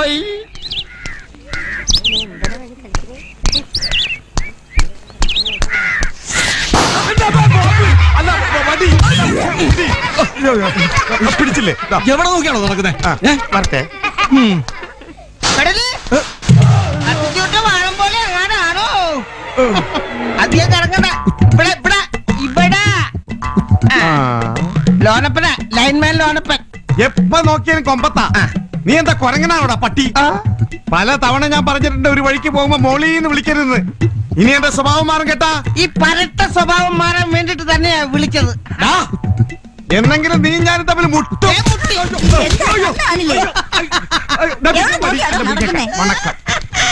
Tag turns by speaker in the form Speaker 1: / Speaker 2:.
Speaker 1: പോയി
Speaker 2: അല്ല വടി വടി. പിടിച്ചില്ലേ ദാ,
Speaker 3: എവിടെ നോക്കിയാണോ നടക്കുന്നേ
Speaker 2: ആ, വരട്ടെ
Speaker 4: കടല് അത്തിച്ചോട്ട് വാഴം പോലെ എങ്ങാനാണോ അധികം കറങ്ങണ്ട ഇവിടെ ഇവിടെ ഇവിടെ ആ,
Speaker 2: ആ.
Speaker 4: ലോനപ്പന ലൈൻമാൻ ലോനപ്പൻ
Speaker 2: എപ്പ നോക്കിയാലും കൊമ്പത്താ നീ എന്താ കൊരങ്ങനാണോടാ പട്ടി പല തവണ ഞാൻ പറഞ്ഞിട്ടുണ്ട് ഒരു വഴിക്ക് പോകുമ്പോ മോളീന്ന് വിളിക്കരുത് ഇനി എന്റെ സ്വഭാവം മാറും കേട്ടാ
Speaker 4: ഈ പരട്ട സ്വഭാവം മാറാൻ വേണ്ടിട്ട് തന്നെയാ വിളിച്ചത്
Speaker 2: ദാ, എന്നെങ്കിലും നീ ഞാനും തമ്മിൽ മുട്ടും
Speaker 4: ഏ, മുട്ടി.
Speaker 2: അയ്യോ, അയ്യോ,
Speaker 5: എന്താ ആളില്ലേ?
Speaker 2: അയ്യോ, ദാ,
Speaker 5: എവിടെ
Speaker 2: മടി,
Speaker 5: നോക്കിയാണോ
Speaker 2: ദാ,
Speaker 5: നടക്കുന്നേ?
Speaker 2: വണക്കം